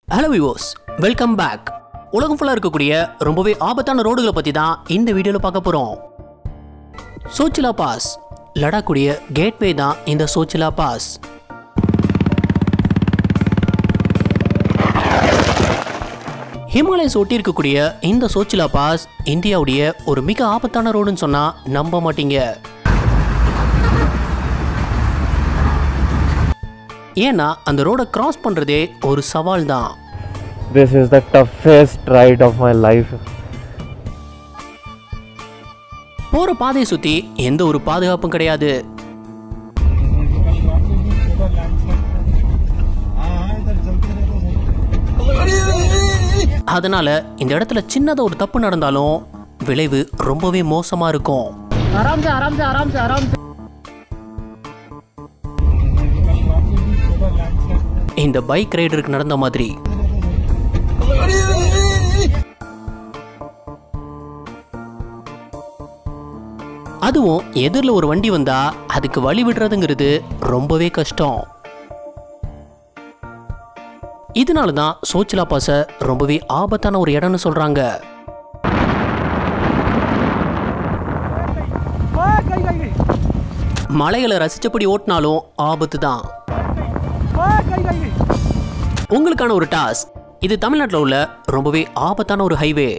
Hello விவோஸ் welcome back உலகம் ஃபுல்லாக இருக்கக்கூடிய ரொம்பவே ஆபத்தான ரோடுகளை பற்றி தான் இந்த வீடியோவில் பார்க்க போகிறோம் சோச்சிலா பாஸ் லடாக்குடைய கேட்வே தான் இந்த சோச்சிலா பாஸ் ஹிமாலயஸ் ஒட்டி இருக்கக்கூடிய இந்த சோச்சிலா பாஸ் இந்தியாவுடைய ஒரு மிக ஆபத்தான ரோடுன்னு சொன்னால் நம்ப மாட்டீங்க ஏன்னா அந்த ரோடை கிராஸ் பண்ணுறதே ஒரு சவால் தான் This is the toughest ride of my life. போற பாதையை சுத்தி எந்த ஒரு பாதுகாப்பும் கிடையாது அதனால இந்த இடத்துல சின்னதா ஒரு தப்பு நடந்தாலும் விளைவு ரொம்பவே மோசமா இருக்கும் आराम से आराम से आराम से आराम से இந்த பைக் ரைடருக்கு நடந்த மாதிரி அதுவும் எதிரில் ஒரு வண்டி வந்தா அதுக்கு வழி விடுறதுங்கிறது ரொம்பவே கஷ்டம் இதனால தான் சோச்சிலா பாச ரொம்பவே ஆபத்தான ஒரு இடம்னு சொல்றாங்க மலைகளை ரசிச்சபடி ஓட்டினாலும் ஆபத்து தான் உங்களுக்கான ஒரு டாஸ்க் இது தமிழ்நாட்டில் உள்ள ரொம்பவே ஆபத்தான ஒரு ஹைவே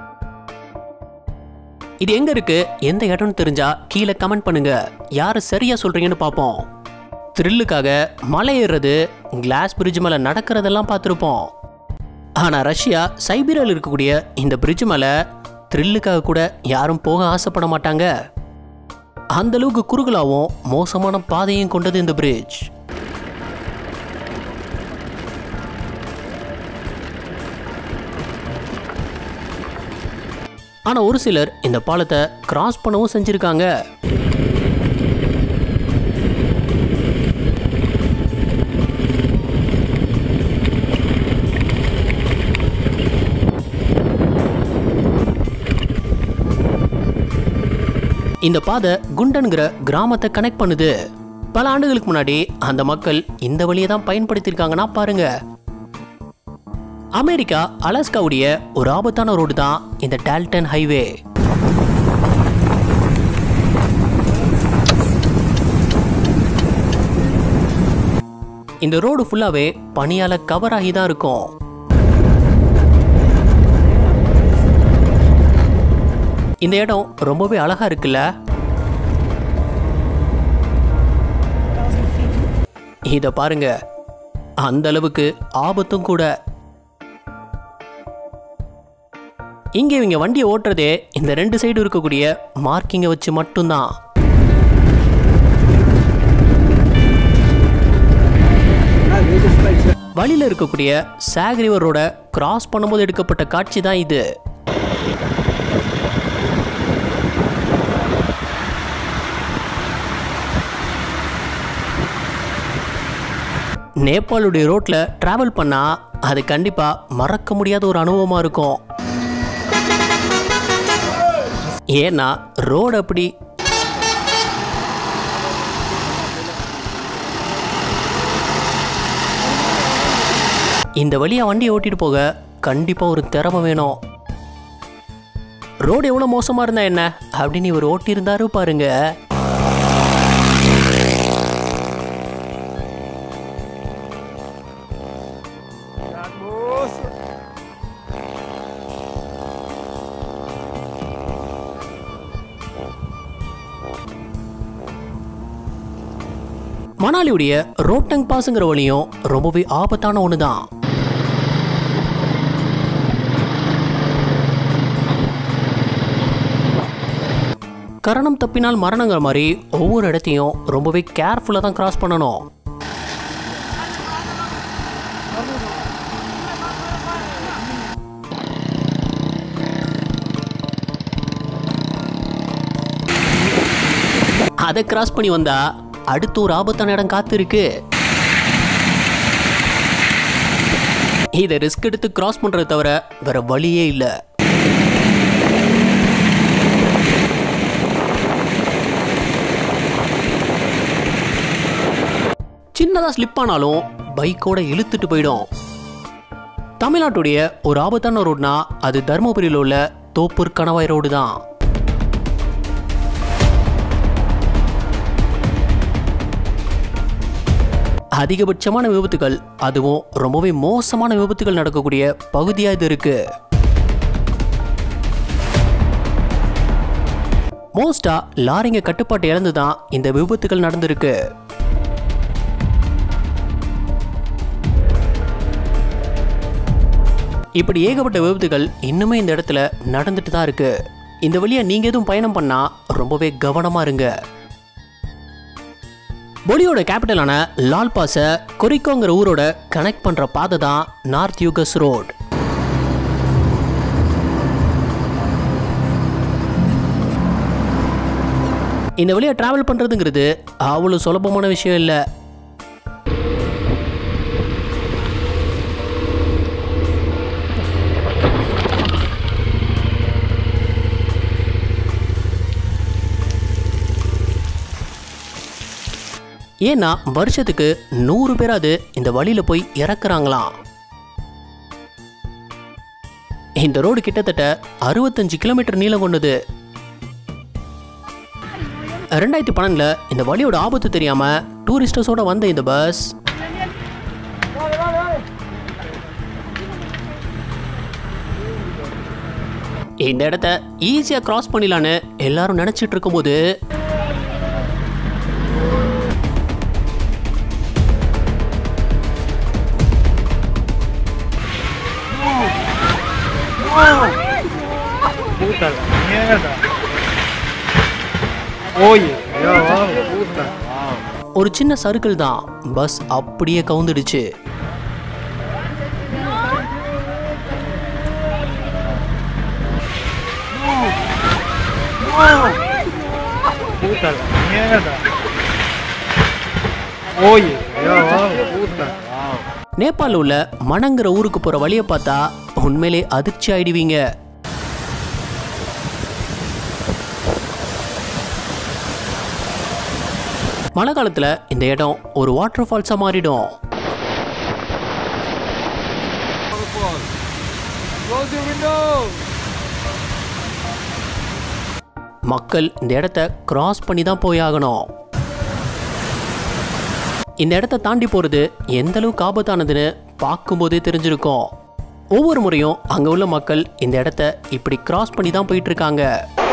இது எங்க இருக்கு எந்த இடம்னு தெரிஞ்சா கீழே கமெண்ட் பண்ணுங்க யாரு சரியா சொல்றீங்கன்னு பார்ப்போம் த்ரில்லுக்காக மலை ஏறுறது கிளாஸ் பிரிட்ஜ் மேலே நடக்கிறதெல்லாம் பார்த்துருப்போம் ஆனால் ரஷ்யா சைபீரியாவில் இருக்கக்கூடிய இந்த பிரிட்ஜ் மேலே த்ரில்லுக்காக கூட யாரும் போக ஆசைப்பட மாட்டாங்க அந்த அளவுக்கு குறுகலாவும் மோசமான பாதையும் கொண்டது இந்த பிரிட்ஜ் ஆனா ஒரு சிலர் இந்த பாலத்தை கிராஸ் பண்ணவும் செஞ்சிருக்காங்க இந்த பாதை குண்டன்கிற கிராமத்தை கனெக்ட் பண்ணுது பல ஆண்டுகளுக்கு முன்னாடி அந்த மக்கள் இந்த வழியை தான் பயன்படுத்தியிருக்காங்கன்னா பாருங்க அமெரிக்கா அலாஸ்காவுடைய ஒரு ஆபத்தான ரோடு தான் இந்த டால்டன் ஹைவே இந்த ரோடு ஃபுல்லாவே பனியால கவர் ஆகி தான் இருக்கும் இந்த இடம் ரொம்பவே அழகா இருக்குல்ல இத பாருங்க அந்த அளவுக்கு ஆபத்தும் கூட இங்க இவங்க வண்டியை ஓட்டுறதே இந்த ரெண்டு சைடு இருக்கக்கூடிய மார்க்கிங்கை வச்சு மட்டும்தான் வழியில இருக்கக்கூடிய சாக் ரிவர் ரோட கிராஸ் பண்ணும்போது எடுக்கப்பட்ட காட்சி தான் இது நேபாளுடைய ரோட்ல டிராவல் பண்ணா அது கண்டிப்பா மறக்க முடியாத ஒரு அனுபவமா இருக்கும் ஏன்னா ரோடு அப்படி இந்த வழியா வண்டியை ஓட்டிட்டு போக கண்டிப்பா ஒரு திறமை வேணும் ரோடு எவ்வளோ மோசமா இருந்தா என்ன அப்படின்னு இவர் ஓட்டியிருந்தாரு பாருங்க மணாலியுடைய ரோட்டங் பாஸுங்கிற வழியும் ரொம்பவே ஆபத்தான ஒன்று தான் கரணம் தப்பினால் மரணங்கிற மாதிரி ஒவ்வொரு இடத்தையும் ரொம்பவே கேர்ஃபுல்லாக தான் கிராஸ் பண்ணணும் அதை கிராஸ் பண்ணி வந்தா அடுத்து ஒரு ஆபத்தான இடம் காத்து இருக்கு இதை ரிஸ்க் எடுத்து கிராஸ் பண்றதை தவிர வேற வழியே இல்லை சின்னதாக ஸ்லிப் ஆனாலும் பைக்கோட இழுத்துட்டு போயிடும் தமிழ்நாட்டுடைய ஒரு ஆபத்தான ரோடுனா அது தருமபுரியில் உள்ள தோப்பூர் கணவாய் ரோடு தான் அதிகபட்சமான விபத்துகள் அதுவும் ரொம்பவே மோசமான விபத்துகள் நடக்கக்கூடிய பகுதியாக இது இருக்கு மோஸ்டா லாரிங்க கட்டுப்பாட்டு இழந்து தான் இந்த விபத்துகள் நடந்திருக்கு இப்படி ஏகப்பட்ட விபத்துகள் இன்னுமே இந்த இடத்துல நடந்துட்டு தான் இருக்கு இந்த வழியா நீங்க எதுவும் பயணம் பண்ணா ரொம்பவே கவனமா இருங்க பொலியோட கேபிட்டலான லால் பாஸை கொரிக்கோங்கிற ஊரோட கனெக்ட் பண்ற பாதை தான் நார்த் யூகஸ் ரோட் இந்த வழியா டிராவல் பண்றதுங்கிறது அவ்வளோ சுலபமான விஷயம் இல்லை ஏன்னா வருஷத்துக்கு நூறு பேராது இந்த வழியில போய் இறக்குறாங்களாம் இந்த ரோடு கிட்டத்தட்ட அறுபத்தஞ்சு கிலோமீட்டர் நீளம் கொண்டது ரெண்டாயிரத்தி பன்னெண்டுல இந்த வழியோட ஆபத்து தெரியாம டூரிஸ்டர்ஸோட வந்த இந்த பஸ் இந்த இடத்த ஈஸியாக கிராஸ் பண்ணிடலான்னு எல்லாரும் நினச்சிட்டு இருக்கும்போது Puta la mierda. Oye, ya va, puta. ஒரு சின்ன சர்க்கிள் தான் பஸ் அப்படியே கவுந்துடுச்சு Puta la mierda. Oye, ya va, puta. நேபாளில் உள்ள மணங்கிற ஊருக்கு போகிற வழியை பார்த்தா உண்மையிலே அதிர்ச்சி ஆயிடுவீங்க மழை காலத்தில் இந்த இடம் ஒரு வாட்டர் ஃபால்ஸாக மாறிடும் மக்கள் இந்த இடத்த கிராஸ் பண்ணி தான் போய் ஆகணும் இந்த இடத்த தாண்டி போகிறது எந்த அளவுக்கு ஆபத்தானதுன்னு பார்க்கும்போதே தெரிஞ்சிருக்கும் ஒவ்வொரு முறையும் அங்கே உள்ள மக்கள் இந்த இடத்த இப்படி கிராஸ் பண்ணி தான் போயிட்டு இருக்காங்க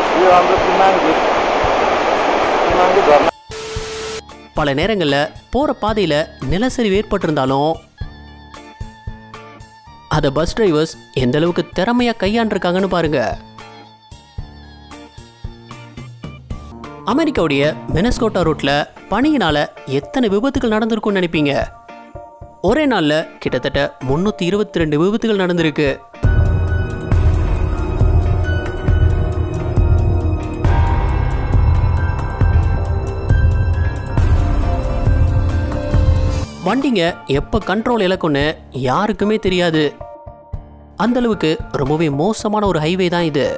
பல நேரங்களில் போகிற பாதையில் நிலச்சரிவு ஏற்பட்டிருந்தாலும் அதை பஸ் டிரைவர்ஸ் எந்த அளவுக்கு திறமையாக கையாண்டிருக்காங்கன்னு பாருங்க அமெரிக்காவுடைய மெனஸ்கோட்டா ரோட்ல பனியினால எத்தனை விபத்துகள் நடந்திருக்கும்னு நினைப்பீங்க ஒரே நாள்ல கிட்டத்தட்ட முன்னூத்தி இருபத்தி ரெண்டு விபத்துகள் நடந்திருக்கு வண்டிங்க எப்போ கண்ட்ரோல் இழக்கும்னு யாருக்குமே தெரியாது அந்த அளவுக்கு ரொம்பவே மோசமான ஒரு ஹைவே தான் இது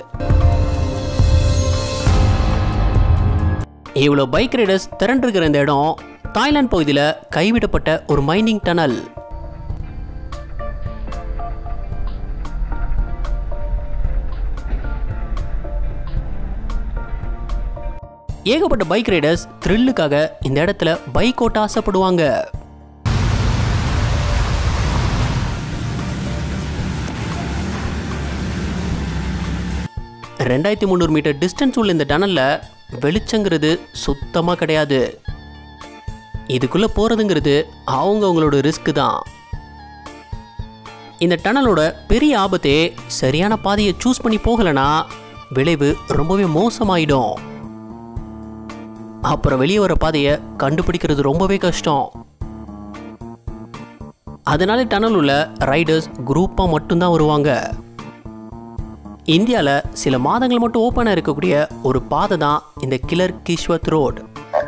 இவ்வளோ பைக் ரைடர்ஸ் திரண்டிருக்கிற இந்த இடம் தாய்லாந்து பகுதியில் கைவிடப்பட்ட ஒரு மைனிங் டனல் ஏகப்பட்ட பைக் ரைடர்ஸ் த்ரில்லுக்காக இந்த இடத்துல பைக் ஓட்ட ஆசைப்படுவாங்க ரெண்டாயிரத்தி முந்நூறு மீட்டர் டிஸ்டன்ஸ் உள்ள இந்த டனல்ல வெளிச்சங்கிறது சுத்தமாக கிடையாது இதுக்குள்ளே போகிறதுங்கிறது அவங்கவுங்களோட ரிஸ்க் தான் இந்த டனலோட பெரிய ஆபத்தே சரியான பாதையை சூஸ் பண்ணி போகலைன்னா விளைவு ரொம்பவே மோசமாயிடும் அப்புறம் வெளியே வர பாதையை கண்டுபிடிக்கிறது ரொம்பவே கஷ்டம் அதனால டனல் உள்ள ரைடர்ஸ் குரூப்பாக மட்டும்தான் வருவாங்க இந்தியாவில் சில மாதங்கள் மட்டும் ஓப்பனாக இருக்கக்கூடிய ஒரு பாதை தான் இந்த கிலர் கிஷ்வத் ரோட்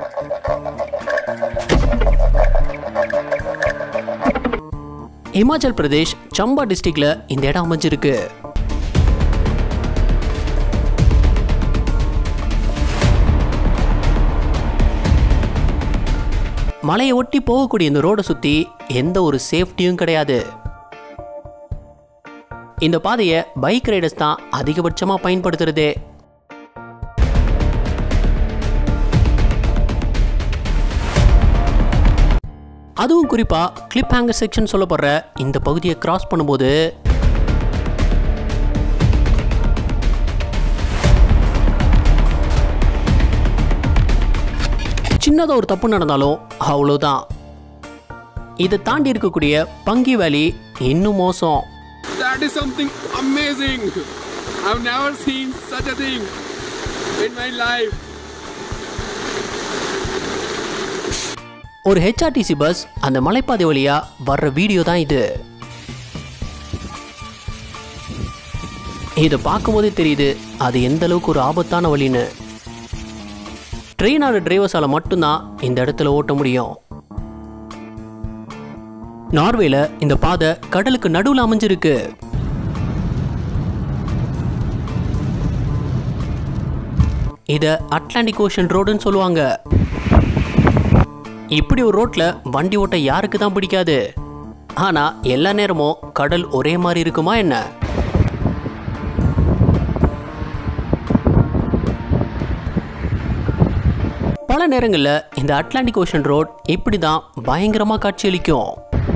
இமாச்சல் பிரதேஷ் சம்பா டிஸ்ட்ரிக்ட்ல இந்த இடம் அமைஞ்சிருக்கு மலையை ஒட்டி போகக்கூடிய இந்த ரோடை சுற்றி எந்த ஒரு சேஃப்டியும் கிடையாது இந்த பாதையை பைக் ரைடர்ஸ் தான் அதிகபட்சமாக பயன்படுத்துறதே அதுவும் குறிப்பாக கிளிப் ஹேங்கர் செக்ஷன் சொல்லப்படுற இந்த பகுதியை கிராஸ் பண்ணும்போது சின்னதாக ஒரு தப்பு நடந்தாலும் அவ்வளோதான் இதை தாண்டி இருக்கக்கூடிய பங்கி வேலி இன்னும் மோசம் That is something amazing. I've never seen such a thing in my life. ஒரு ஹெச்ஆர்டிசி பஸ் அந்த மலைப்பாதை வழியா வர்ற வீடியோ தான் இது இதை பார்க்கும்போதே தெரியுது அது எந்த அளவுக்கு ஒரு ஆபத்தான வழின்னு ட்ரெயினோட டிரைவர்ஸால மட்டும்தான் இந்த இடத்துல ஓட்ட முடியும் நார்வேல இந்த பாதை கடலுக்கு நடுவில் அமைஞ்சிருக்கு இதை அட்லாண்டிக் ஓஷன் ரோடுன்னு சொல்லுவாங்க இப்படி ஒரு ரோட்ல வண்டி ஓட்ட யாருக்கு தான் பிடிக்காது ஆனா எல்லா நேரமும் கடல் ஒரே மாதிரி இருக்குமா என்ன பல நேரங்களில் இந்த அட்லாண்டிக் ஓஷன் ரோட் இப்படி தான் பயங்கரமாக காட்சியளிக்கும்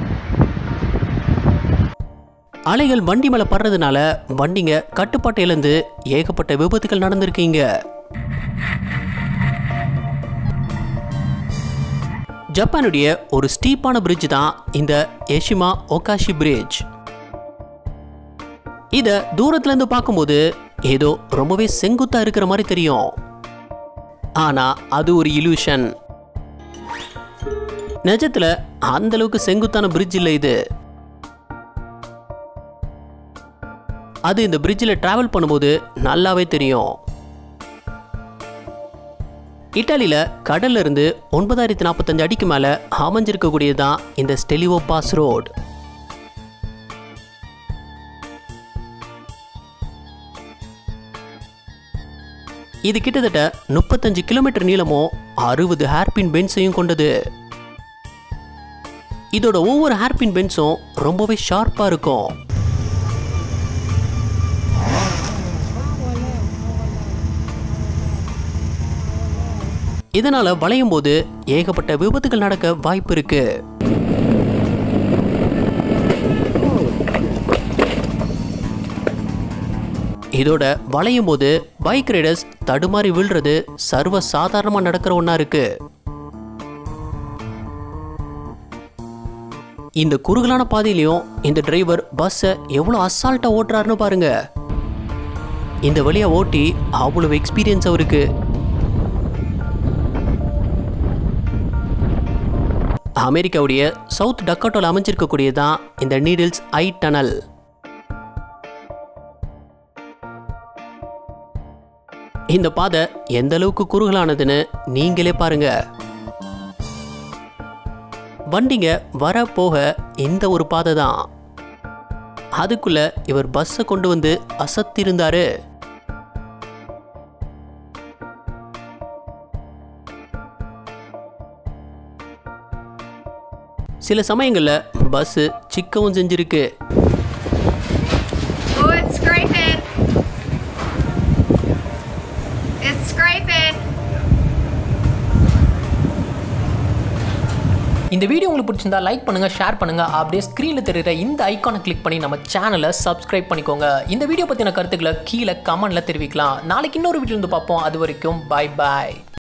அலைகள் வண்டி மேலே படுறதுனால வண்டிங்க கட்டுப்பாட்டை இழந்து ஏகப்பட்ட விபத்துகள் நடந்திருக்கீங்க ஜப்பானுடைய ஒரு ஸ்டீப்பான பிரிட்ஜ் தான் இந்த எஷிமா ஒகாஷி பிரிட்ஜ் இதை தூரத்துல இருந்து பார்க்கும்போது ஏதோ ரொம்பவே செங்குத்தா இருக்கிற மாதிரி தெரியும் ஆனா அது ஒரு இலூஷன் நிஜத்துல அந்த அளவுக்கு செங்குத்தான பிரிட்ஜ் இல்லை இது அது இந்த பிரிட்ஜில் டிராவல் பண்ணும்போது நல்லாவே தெரியும் இட்டாலியில் கடல்ல இருந்து ஒன்பதாயிரத்தி நாற்பத்தஞ்சு அடிக்கு மேலே அமைஞ்சிருக்கக்கூடியது தான் இந்த ஸ்டெலிவோ பாஸ் ரோடு இது கிட்டத்தட்ட முப்பத்தஞ்சு கிலோமீட்டர் நீளமும் அறுபது ஹேர்பின் பென்ஸையும் கொண்டது இதோட ஒவ்வொரு ஹேர்பின் பென்ஸும் ரொம்பவே ஷார்ப்பாக இருக்கும் இதனால வளையும் போது ஏகப்பட்ட விபத்துகள் நடக்க வாய்ப்பு இருக்கு இதோட வளையும் போது பைக் ரைடர்ஸ் தடுமாறி விழுறது சர்வ சாதாரணமா நடக்கிற ஒண்ணா இருக்கு இந்த குறுகலான பாதையிலையும் இந்த டிரைவர் பஸ்ஸை எவ்வளோ அசால்ட்டா ஓட்டுறாருன்னு பாருங்க இந்த வழியா ஓட்டி அவ்வளவு எக்ஸ்பீரியன்ஸ் அவருக்கு அமெரிக்காவுடைய சவுத் டக்காட்டோவில் அமைஞ்சிருக்கக்கூடியதான் இந்த நீடில்ஸ் ஐ டனல் இந்த பாதை எந்த அளவுக்கு குறுகலானதுன்னு நீங்களே பாருங்க வண்டிங்க வர போக இந்த ஒரு பாதை தான் அதுக்குள்ள இவர் பஸ்ஸை கொண்டு வந்து அசத்திருந்தாரு சில சமயங்களில் பஸ்ஸு சிக்கவும் செஞ்சிருக்கு Oh, it's scraping. It's scraping. இந்த வீடியோ உங்களுக்கு பிடிச்சிருந்தா லைக் பண்ணுங்க ஷேர் பண்ணுங்க அப்படியே ஸ்க்ரீனில் தெரியுற இந்த ஐக்கானை கிளிக் பண்ணி நம்ம சேனலை சப்ஸ்கிரைப் பண்ணிக்கோங்க இந்த வீடியோ பற்றின கருத்துக்களை கீழே கமெண்ட்ல தெரிவிக்கலாம் நாளைக்கு இன்னொரு வீடியோ வந்து பார்ப்போம் அது வரைக்கும் பை பாய்